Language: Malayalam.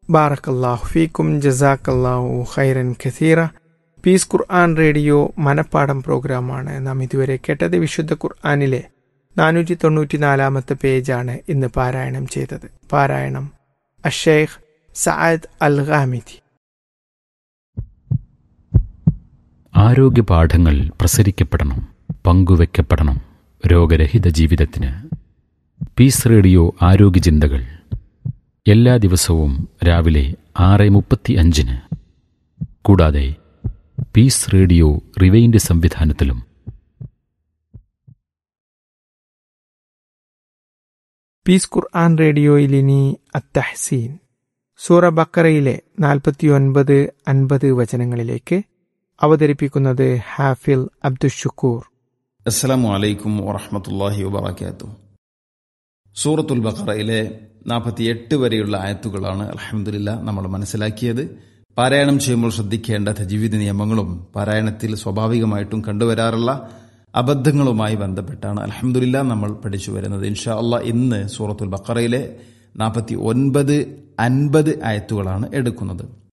ബാറക്കല്ലാഹു ഫീക്കും ജസാക്കല്ലാഹു ഖൈറൻ ഖസീറ പീസ് ഖുർആൻ റേഡിയോ മനപ്പാടം പ്രോഗ്രാമാണ് നാം ഇതുവരെ കേട്ടത് വിശുദ്ധ ഖുർആാനിലെ നാനൂറ്റി തൊണ്ണൂറ്റി നാലാമത്തെ പേജാണ് ഇന്ന് പാരായണം ചെയ്തത് പാരായണം അഷേഖ് സഅദ് അൽ ഖാമിദി ആരോഗ്യ പാഠങ്ങൾ പ്രസരിക്കപ്പെടണം പങ്കുവെക്കപ്പെടണം രോഗരഹിത ജീവിതത്തിന് പീസ് റേഡിയോ ആരോഗ്യ ചിന്തകൾ എല്ലാ ദിവസവും രാവിലെ ആറ് മുപ്പത്തി അഞ്ചിന് കൂടാതെ പീസ് റേഡിയോ റിവൈൻഡ് സംവിധാനത്തിലും പീസ് ഖുർആൻ റേഡിയോയിൽ ഇനി അത്തഹസീൻ സൂറ ബക്കറയിലെ നാൽപ്പത്തിയൊൻപത് അൻപത് വചനങ്ങളിലേക്ക് അവതരിപ്പിക്കുന്നത് ഹാഫിൽ അബ്ദുഷുക്കൂർ അസ്സലാമു അലൈക്കും വറഹമത്തല്ലാഹി വബർക്കാത്തു സൂറത്തുൽ ബഖറയിലെ നാൽപ്പത്തിയെട്ട് വരെയുള്ള ആയത്തുകളാണ് അലഹമുല്ല നമ്മൾ മനസ്സിലാക്കിയത് പാരായണം ചെയ്യുമ്പോൾ ശ്രദ്ധിക്കേണ്ട ജീവിത നിയമങ്ങളും പാരായണത്തിൽ സ്വാഭാവികമായിട്ടും കണ്ടുവരാറുള്ള അബദ്ധങ്ങളുമായി ബന്ധപ്പെട്ടാണ് അലഹമുല്ല നമ്മൾ പഠിച്ചു വരുന്നത് ഇൻഷാ അള്ളാ ഇന്ന് സൂറത്തുൽ ബഖറയിലെ നാൽപ്പത്തി ഒൻപത് അൻപത് ആയത്തുകളാണ് എടുക്കുന്നത്